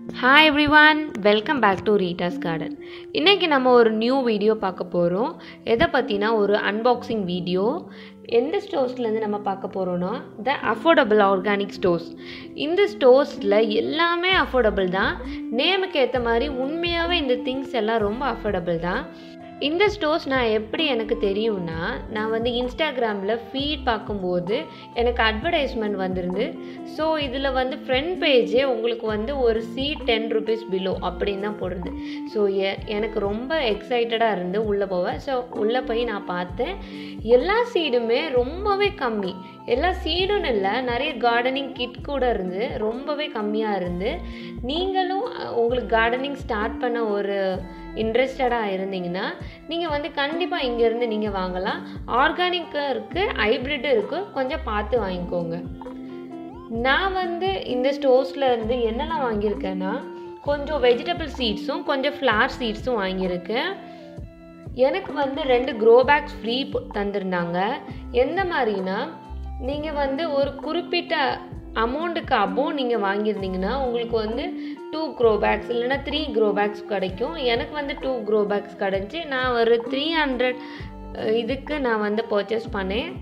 hi everyone welcome back to Rita's garden இன்றைக்கி நம்ம ஒரு நியூ வீடியோ பார்க்க போகிறோம் எதை பற்றினா ஒரு அன்பாக்சிங் வீடியோ எந்த ஸ்டோர்ஸ்லேருந்து நம்ம பார்க்க போகிறோன்னா த அஃபோர்டபுள் ஆர்கானிக் ஸ்டோர்ஸ் இந்த ஸ்டோர்ஸில் எல்லாமே அஃபோர்டபுள் தான் நேமுக்கு ஏற்ற மாதிரி உண்மையாகவே இந்த திங்ஸ் எல்லாம் ரொம்ப அஃபோர்டபுள் தான் இந்த ஸ்டோர்ஸ் நான் எப்படி எனக்கு தெரியும்னா நான் வந்து இன்ஸ்டாகிராமில் ஃபீட் பார்க்கும்போது எனக்கு அட்வர்டைஸ்மெண்ட் வந்திருந்து ஸோ இதில் வந்து ஃப்ரண்ட் பேஜே உங்களுக்கு வந்து ஒரு சீட் டென் ருபீஸ் பிலோ அப்படின்னு தான் போடுறது ஸோ எனக்கு ரொம்ப எக்ஸைட்டடாக இருந்து உள்ளே போவேன் ஸோ உள்ளே போய் நான் பார்த்தேன் எல்லா சீடுமே ரொம்பவே கம்மி எல்லா சீடும் இல்லை நிறைய கார்டனிங் கிட் கூட இருந்து ரொம்பவே கம்மியாக இருந்து நீங்களும் அஹ், உங்களுக்கு கார்டனிங் ஸ்டார்ட் பண்ண ஒரு இன்ட்ரெஸ்டடாக இருந்தீங்கன்னா நீங்கள் வந்து கண்டிப்பாக இங்கேருந்து நீங்கள் வாங்கலாம் ஆர்கானிக்கும் இருக்குது ஹைப்ரிட்டும் இருக்குது கொஞ்சம் பார்த்து வாங்கிக்கோங்க நான் வந்து இந்த ஸ்டோர்ஸில் இருந்து என்னெல்லாம் வாங்கியிருக்கேன்னா கொஞ்சம் வெஜிடபிள் சீட்ஸும் கொஞ்சம் ஃப்ளார் சீட்ஸும் வாங்கியிருக்கேன் எனக்கு வந்து ரெண்டு க்ரோ பேக்ஸ் ஃப்ரீ தந்திருந்தாங்க எந்த மாதிரினா நீங்கள் வந்து ஒரு குறிப்பிட்ட அமௌண்ட்டுக்கு அபோவ் நீங்கள் வாங்கியிருந்தீங்கன்னா உங்களுக்கு வந்து டூ க்ரோ பேக்ஸ் இல்லைன்னா த்ரீ க்ரோ பேக்ஸ் கிடைக்கும் எனக்கு வந்து டூ க்ரோ பேக்ஸ் கிடச்சி நான் ஒரு த்ரீ ஹண்ட்ரட் இதுக்கு நான் வந்து பர்ச்சேஸ் பண்ணேன்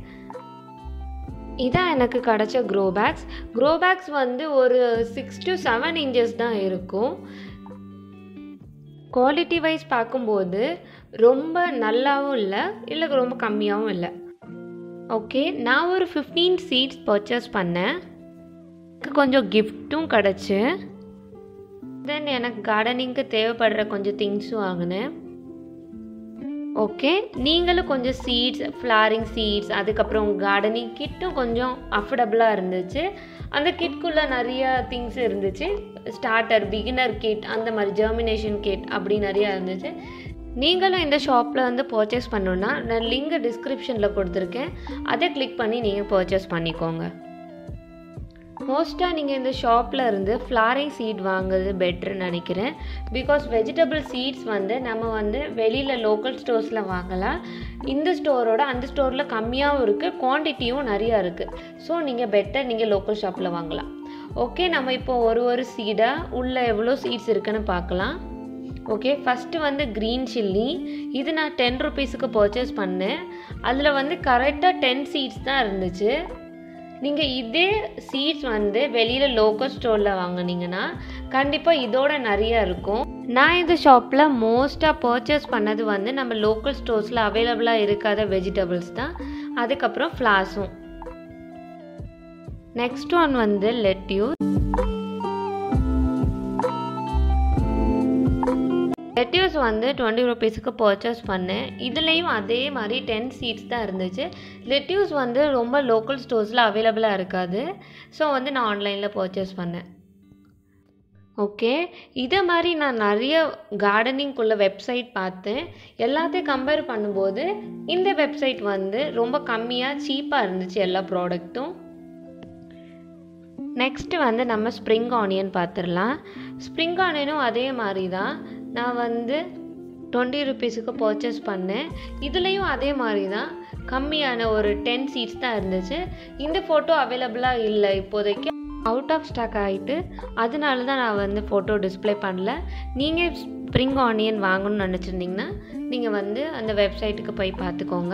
இதான் எனக்கு கிடச்ச க்ரோ பேக்ஸ் க்ரோ பேக்ஸ் வந்து ஒரு சிக்ஸ் டு செவன் இன்ச்சஸ் தான் இருக்கும் குவாலிட்டி வைஸ் பார்க்கும்போது ரொம்ப நல்லாவும் இல்லை இல்லை ரொம்ப கம்மியாகவும் இல்லை ஓகே நான் ஒரு ஃபிஃப்டீன் சீட்ஸ் பர்ச்சேஸ் பண்ணேன் எனக்கு கொஞ்சம் கிஃப்ட்டும் கிடச்சி தென் எனக்கு கார்டனிங்க்கு தேவைப்படுற கொஞ்சம் திங்ஸும் வாங்கினேன் ஓகே நீங்களும் கொஞ்சம் சீட்ஸ் ஃப்ளாரிங் சீட்ஸ் அதுக்கப்புறம் கார்டனிங் கிட்டும் கொஞ்சம் அஃபோர்டபுளாக இருந்துச்சு அந்த கிட்குள்ளே நிறைய திங்ஸ் இருந்துச்சு ஸ்டார்டர் பிகினர் கிட் அந்த மாதிரி ஜெர்மினேஷன் கிட் அப்படி நிறையா இருந்துச்சு நீங்களும் இந்த ஷாப்பில் வந்து பர்ச்சேஸ் பண்ணணுன்னா நான் லிங்க் டிஸ்கிரிப்ஷனில் கொடுத்துருக்கேன் அதை கிளிக் பண்ணி நீங்கள் பர்ச்சேஸ் பண்ணிக்கோங்க மோஸ்ட்டாக நீங்கள் இந்த ஷாப்பில் இருந்து ஃப்ளாரிங் சீட் வாங்குறது பெட்டர்னு நினைக்கிறேன் பிகாஸ் வெஜிடபிள் சீட்ஸ் வந்து நம்ம வந்து வெளியில் லோக்கல் ஸ்டோர்ஸில் வாங்கலாம் இந்த ஸ்டோரோட அந்த ஸ்டோரில் கம்மியாகவும் இருக்குது குவான்டிட்டியும் நிறையா இருக்குது ஸோ நீங்கள் பெட்டர் நீங்கள் லோக்கல் ஷாப்பில் வாங்கலாம் ஓகே நம்ம இப்போ ஒரு ஒரு சீடாக உள்ளே எவ்வளோ சீட்ஸ் இருக்குன்னு பார்க்கலாம் ஓகே ஃபஸ்ட்டு வந்து க்ரீன் சில்லி இது நான் டென் ருபீஸுக்கு பர்ச்சேஸ் பண்ணேன் அதில் வந்து கரெக்டாக டென் சீட்ஸ் தான் இருந்துச்சு நீங்கள் இதே சீட்ஸ் வந்து வெளியில் லோக்கல் ஸ்டோரில் வாங்குனீங்கன்னா கண்டிப்பாக இதோட நிறையா இருக்கும் நான் இந்த ஷாப்பில் மோஸ்ட்டாக பர்ச்சேஸ் பண்ணது வந்து நம்ம லோக்கல் ஸ்டோர்ஸில் அவைலபிளாக இருக்காத வெஜிடபிள்ஸ் தான் அதுக்கப்புறம் ஃப்ளாஸும் நெக்ஸ்ட் ஒன் வந்து லெட்யூஸ் லெட்யூஸ் வந்து டுவெண்ட்டி ருபீஸுக்கு பர்ச்சேஸ் பண்ணேன் இதுலேயும் அதே மாதிரி டென் சீட்ஸ் தான் இருந்துச்சு லெட்யூஸ் வந்து ரொம்ப லோக்கல் ஸ்டோர்ஸில் அவைலபிளாக இருக்காது ஸோ வந்து நான் ஆன்லைனில் பர்ச்சேஸ் பண்ணேன் ஓகே இதை மாதிரி நான் நிறைய கார்டனிங்குள்ள வெப்சைட் பார்த்தேன் எல்லாத்தையும் கம்பேர் பண்ணும்போது இந்த வெப்சைட் வந்து ரொம்ப கம்மியாக சீப்பாக இருந்துச்சு எல்லா ப்ராடக்ட்டும் நெக்ஸ்ட்டு வந்து நம்ம ஸ்ப்ரிங் ஆனியன் பார்த்துடலாம் ஸ்ப்ரிங் ஆனியனும் அதே மாதிரி தான் நான் வந்து டுவெண்ட்டி ருபீஸுக்கு பர்ச்சேஸ் பண்ணேன் இதுலேயும் அதே மாதிரி தான் கம்மியான ஒரு டென் சீட்ஸ் தான் இருந்துச்சு இந்த ஃபோட்டோ அவைலபிளாக இல்லை இப்போதைக்கு அவுட் ஆஃப் ஸ்டாக் ஆகிட்டு அதனால தான் நான் வந்து ஃபோட்டோ டிஸ்ப்ளே பண்ணல நீங்கள் ஸ்ப்ரிங் ஆனியன் வாங்கணும்னு நினச்சிருந்தீங்கன்னா நீங்கள் வந்து அந்த வெப்சைட்டுக்கு போய் பார்த்துக்கோங்க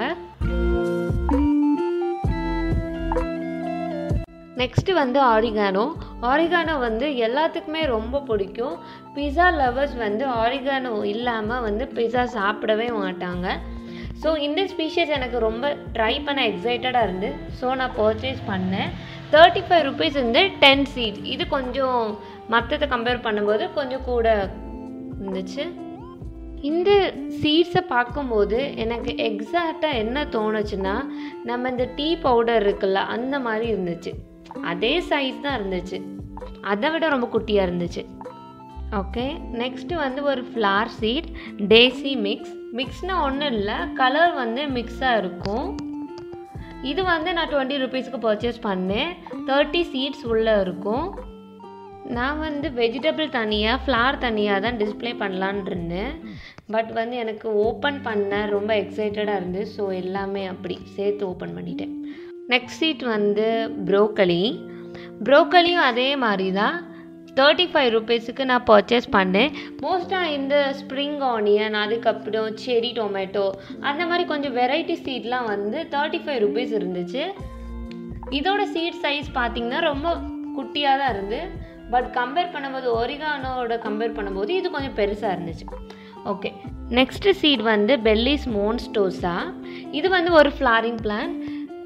நெக்ஸ்ட்டு வந்து ஆரிகானோ ஆரிகானோ வந்து எல்லாத்துக்குமே ரொம்ப பிடிக்கும் பிஸா லவர்ஸ் வந்து ஆரிகானோ இல்லாமல் வந்து பிஸா சாப்பிடவே மாட்டாங்க ஸோ இந்த ஸ்பீஷஸ் எனக்கு ரொம்ப ட்ரை பண்ண எக்ஸைட்டடாக இருந்து ஸோ நான் பர்ச்சேஸ் பண்ணேன் தேர்ட்டி ஃபைவ் ருபீஸ் வந்து டென் சீட் இது கொஞ்சம் மற்றதை கம்பேர் பண்ணும்போது கொஞ்சம் கூட இருந்துச்சு இந்த சீட்ஸை பார்க்கும்போது எனக்கு எக்ஸாக்டாக என்ன தோணுச்சுன்னா நம்ம இந்த டீ பவுடர் இருக்குல்ல அந்த மாதிரி இருந்துச்சு அதே சைஸ் தான் இருந்துச்சு அதை விட ரொம்ப குட்டியாக இருந்துச்சு ஓகே நெக்ஸ்ட்டு வந்து ஒரு ஃப்ளார் சீட் டேசி மிக்ஸ் மிக்ஸ்னால் ஒன்றும் இல்லை கலர் வந்து மிக்ஸாக இருக்கும் இது வந்து நான் டுவெண்ட்டி ருபீஸ்க்கு பர்ச்சேஸ் பண்ணேன் தேர்ட்டி சீட்ஸ் உள்ளே இருக்கும் நான் வந்து வெஜிடபிள் தனியாக ஃப்ளார் தனியாக தான் டிஸ்ப்ளே பண்ணலான் இருந்தேன் பட் வந்து எனக்கு ஓப்பன் பண்ண ரொம்ப எக்ஸைட்டடாக இருந்து ஸோ எல்லாமே அப்படி சேர்த்து ஓப்பன் பண்ணிட்டேன் நெக்ஸ்ட் சீட் வந்து ப்ரோக்கலி ப்ரோக்கலியும் அதே மாதிரி தான் தேர்ட்டி ஃபைவ் ருபீஸுக்கு நான் பர்ச்சேஸ் பண்ணேன் மோஸ்ட்டாக இந்த ஸ்ப்ரிங் ஆனியன் அதுக்கப்புறம் செரி டொமேட்டோ அந்த மாதிரி கொஞ்சம் வெரைட்டி சீட்லாம் வந்து தேர்ட்டி ஃபைவ் ருபீஸ் இருந்துச்சு இதோட சீட் சைஸ் பார்த்தீங்கன்னா ரொம்ப குட்டியாக தான் இருந்து பட் கம்பேர் பண்ணும்போது ஒரிகானோட கம்பேர் பண்ணும்போது இது கொஞ்சம் பெருசாக இருந்துச்சு ஓகே நெக்ஸ்ட் சீட் வந்து பெல்லிஸ் மோன்ஸ்டோஸா இது வந்து ஒரு ஃப்ளாரிங் பிளான்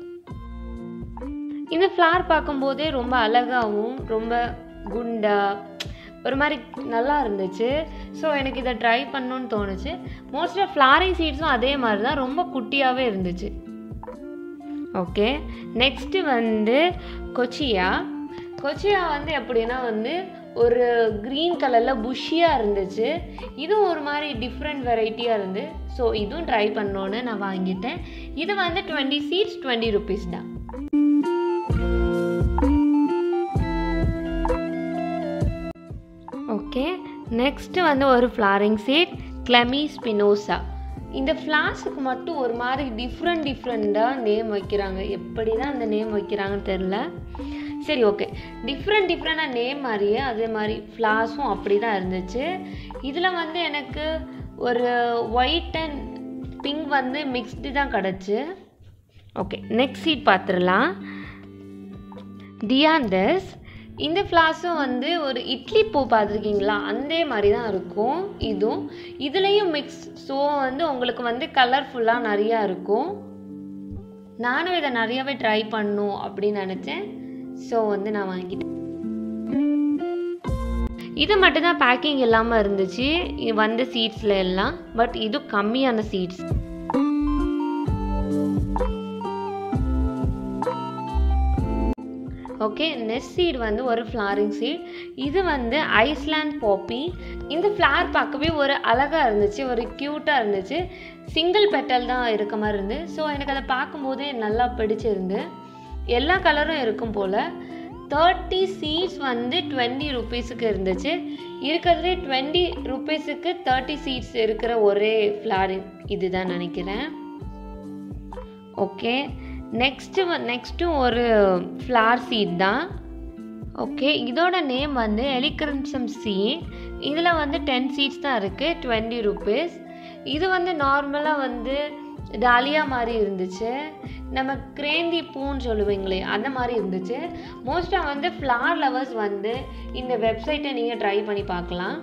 இந்த ஃப்ளார் பார்க்கும்போதே ரொம்ப அழகாகவும் ரொம்ப குண்டா ஒரு மாதிரி நல்லா இருந்துச்சு ஸோ எனக்கு இதை ட்ரை பண்ணணும்னு தோணுச்சு மோஸ்ட்டாக ஃப்ளாரிங் சீட்ஸும் அதே மாதிரி தான் ரொம்ப குட்டியாகவே இருந்துச்சு ஓகே நெக்ஸ்ட்டு வந்து கொச்சியா கொச்சியா வந்து எப்படின்னா வந்து ஒரு க்ரீன் கலரில் புஷ்ஷியாக இருந்துச்சு இதுவும் ஒரு மாதிரி டிஃப்ரெண்ட் வெரைட்டியாக இருந்து ஸோ இதுவும் ட்ரை பண்ணோன்னு நான் வாங்கிட்டேன் இது வந்து டுவெண்ட்டி சீட்ஸ் டுவெண்ட்டி ருபீஸ் தான் ஓகே நெக்ஸ்ட்டு வந்து ஒரு ஃப்ளாரிங் சீட் கிளமி ஸ்பினோசா இந்த ஃப்ளாஸுக்கு மட்டும் ஒரு மாதிரி டிஃப்ரெண்ட் டிஃப்ரெண்ட்டாக நேம் வைக்கிறாங்க எப்படி தான் அந்த நேம் வைக்கிறாங்கன்னு தெரில சரி ஓகே டிஃப்ரெண்ட் டிஃப்ரெண்டாக நேம் மாதிரியே அதே மாதிரி ஃப்ளாஸும் அப்படி தான் இருந்துச்சு இதில் வந்து எனக்கு ஒரு ஒயிட் அண்ட் பிங்க் வந்து மிக்ஸ்டு தான் கிடச்சி ஓகே நெக்ஸ்ட் சீட் பார்த்துடலாம் டியாண்டஸ் இந்த ஃப்ளாஸும் வந்து ஒரு இட்லி பூ பார்த்துருக்கீங்களா அந்த மாதிரி தான் இருக்கும் இதுவும் இதுலேயும் மிக்ஸ் ஸோ வந்து உங்களுக்கு வந்து கலர்ஃபுல்லாக நிறையா இருக்கும் நானும் இதை நிறையாவே ட்ரை பண்ணும் அப்படின்னு நினச்சேன் ஸோ வந்து நான் வாங்கிட்டேன் இது மட்டும்தான் பேக்கிங் இல்லாமல் இருந்துச்சு வந்த சீட்ஸில் எல்லாம் பட் இது கம்மியான சீட்ஸ் ஓகே நெக்ஸ்ட் சீட் வந்து ஒரு ஃப்ளாரிங் சீட் இது வந்து ஐஸ்லாண்ட் பாப்பி இந்த ஃப்ளார் பார்க்கவே ஒரு அழகாக இருந்துச்சு ஒரு க்யூட்டாக இருந்துச்சு சிங்கிள் பெட்டல் தான் இருக்க மாதிரி இருந்து ஸோ எனக்கு அதை பார்க்கும்போதே நல்லா பிடிச்சிருந்து எல்லா கலரும் இருக்கும் போல் தேர்ட்டி சீட்ஸ் வந்து டுவெண்ட்டி ருபீஸுக்கு இருந்துச்சு இருக்கிறதுலே டுவெண்ட்டி ருபீஸுக்கு தேர்ட்டி சீட்ஸ் இருக்கிற ஒரே ஃப்ளாரிங் இதுதான் நினைக்கிறேன் ஓகே நெக்ஸ்ட்டு நெக்ஸ்ட்டும் ஒரு ஃப்ளார் சீட் தான் ஓகே இதோட நேம் வந்து எலிக்ரன்சம் சீட் இதில் வந்து டென் சீட்ஸ் தான் இருக்குது டுவெண்ட்டி ருபீஸ் இது வந்து நார்மலாக வந்து டாலியா மாதிரி இருந்துச்சு நம்ம கிரேந்தி பூன்னு சொல்லுவீங்களே அந்த மாதிரி இருந்துச்சு மோஸ்ட்டாக வந்து ஃப்ளார் லவர்ஸ் வந்து இந்த வெப்சைட்டை நீங்கள் ட்ரை பண்ணி பார்க்கலாம்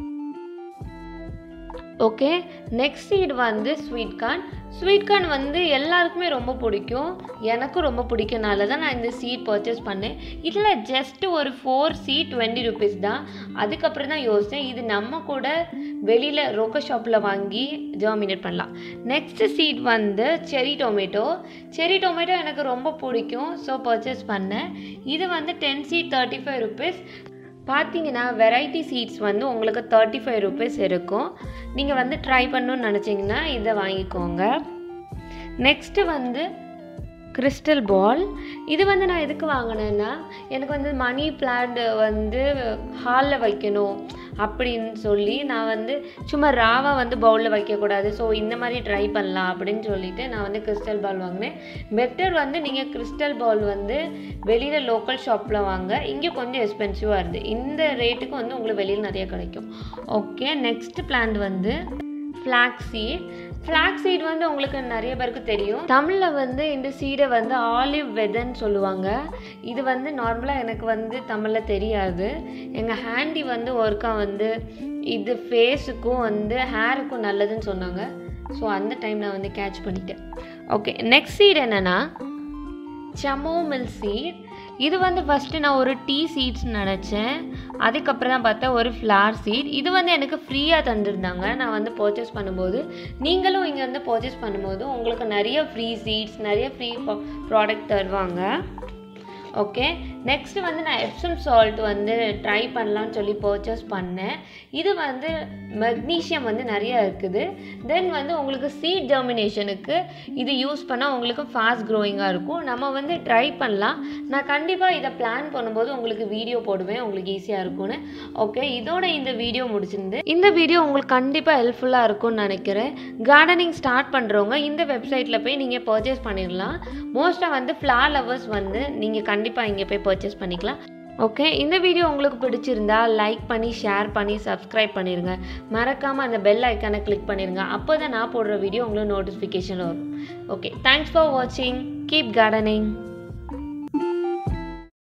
ஓகே நெக்ஸ்ட் சீட் வந்து ஸ்வீட் கார்ன் ஸ்வீட் கார்ன் வந்து எல்லாருக்குமே ரொம்ப பிடிக்கும் எனக்கும் ரொம்ப பிடிக்கனால தான் நான் இந்த சீட் பர்ச்சேஸ் பண்ணேன் இதில் ஜஸ்ட்டு ஒரு ஃபோர் சீட் டுவெண்ட்டி ருபீஸ் தான் அதுக்கப்புறம் தான் யோசித்தேன் இது நம்ம கூட வெளியில் ரோக்க ஷாப்பில் வாங்கி ஜெர்மினேட் பண்ணலாம் நெக்ஸ்ட்டு சீட் வந்து செரி டொமேட்டோ செரி டொமேட்டோ எனக்கு ரொம்ப பிடிக்கும் ஸோ பர்ச்சேஸ் பண்ணேன் இது வந்து ten seed thirty five rupees பார்த்தீங்கன்னா வெரைட்டி சீட்ஸ் வந்து உங்களுக்கு தேர்ட்டி ஃபைவ் ருபீஸ் இருக்கும் நீங்கள் வந்து ட்ரை பண்ணணும்னு நினச்சிங்கன்னா இதை வாங்கிக்கோங்க நெக்ஸ்ட்டு வந்து கிறிஸ்டல் பால் இது வந்து நான் எதுக்கு வாங்கினேன்னா எனக்கு வந்து மணி பிளான்ட் வந்து ஹாலில் வைக்கணும் அப்படின்னு சொல்லி நான் வந்து சும்மா ராவாக வந்து பவுலில் வைக்கக்கூடாது ஸோ இந்த மாதிரி ட்ரை பண்ணலாம் அப்படின்னு சொல்லிட்டு நான் வந்து கிறிஸ்டல் பால் வாங்கினேன் பெட்டர் வந்து நீங்கள் கிறிஸ்டல் பால் வந்து வெளியில் லோக்கல் ஷாப்பில் வாங்க இங்கே கொஞ்சம் எக்ஸ்பென்சிவாக இருந்து இந்த ரேட்டுக்கு வந்து உங்களுக்கு வெளியில் நிறைய கிடைக்கும் ஓகே நெக்ஸ்ட் பிளான்ட் வந்து ஃப்ளாக் சீட் ஃப்ளாக் சீட் வந்து உங்களுக்கு நிறைய பேருக்கு தெரியும் தமிழில் வந்து இந்த சீடை வந்து ஆலிவ் வெதன்னு சொல்லுவாங்க இது வந்து நார்மலாக எனக்கு வந்து தமிழில் தெரியாது எங்கள் ஹேண்டி வந்து ஒர்க்கா வந்து இது ஃபேஸுக்கும் வந்து ஹேருக்கும் நல்லதுன்னு சொன்னாங்க ஸோ அந்த டைம் நான் வந்து கேட்ச் பண்ணிட்டேன் ஓகே நெக்ஸ்ட் சீட் என்னென்னா சமோமில் சீட் இது வந்து ஃபஸ்ட்டு நான் ஒரு டீ சீட்ஸ் நினச்சேன் அதுக்கப்புறம் தான் பார்த்தா ஒரு ஃப்ளார் சீட் இது வந்து எனக்கு ஃப்ரீயாக தந்துருந்தாங்க நான் வந்து பர்ச்சேஸ் பண்ணும்போது நீங்களும் இங்கே வந்து பர்ச்சேஸ் பண்ணும்போது உங்களுக்கு நிறைய ஃப்ரீ சீட்ஸ் நிறைய ஃப்ரீ ப்ராடக்ட் தருவாங்க ஓகே நெக்ஸ்ட் வந்து நான் எப்சம் சால்ட் வந்து ட்ரை பண்ணலான்னு சொல்லி பர்ச்சேஸ் பண்ணேன் இது வந்து மெக்னீஷியம் வந்து நிறைய இருக்குது தென் வந்து உங்களுக்கு சீட் ஜெர்மினேஷனுக்கு இது யூஸ் பண்ணால் உங்களுக்கு ஃபாஸ்ட் க்ரோயிங்காக இருக்கும் நம்ம வந்து ட்ரை பண்ணலாம் நான் கண்டிப்பாக இதை பிளான் பண்ணும்போது உங்களுக்கு வீடியோ போடுவேன் உங்களுக்கு ஈஸியாக இருக்கும்னு ஓகே இதோட இந்த வீடியோ முடிச்சிருந்து இந்த வீடியோ உங்களுக்கு கண்டிப்பாக ஹெல்ப்ஃபுல்லாக இருக்கும்னு நினைக்கிறேன் கார்டனிங் ஸ்டார்ட் பண்ணுறவங்க இந்த வெப்சைட்டில் போய் நீங்கள் பர்ச்சேஸ் பண்ணிடலாம் மோஸ்ட்டாக வந்து ஃப்ளார் லவர்ஸ் வந்து நீங்கள் கண்டிப்பாக இங்கே போய் பர்ச்சேஸ் பண்ணிக்கலாம் ஓகே இந்த வீடியோ உங்களுக்கு பிடிச்சிருந்தா லைக் பண்ணி ஷேர் பண்ணி சப்ஸ்கிரைப் பண்ணிடுங்க மறக்காமல் அந்த பெல் ஐக்கானை கிளிக் பண்ணிடுங்க அப்போ தான் நான் போடுற வீடியோ உங்களுக்கு நோட்டிஃபிகேஷன் வரும் ஓகே தேங்க்ஸ் ஃபார் வாட்சிங் கீப் கார்டனிங்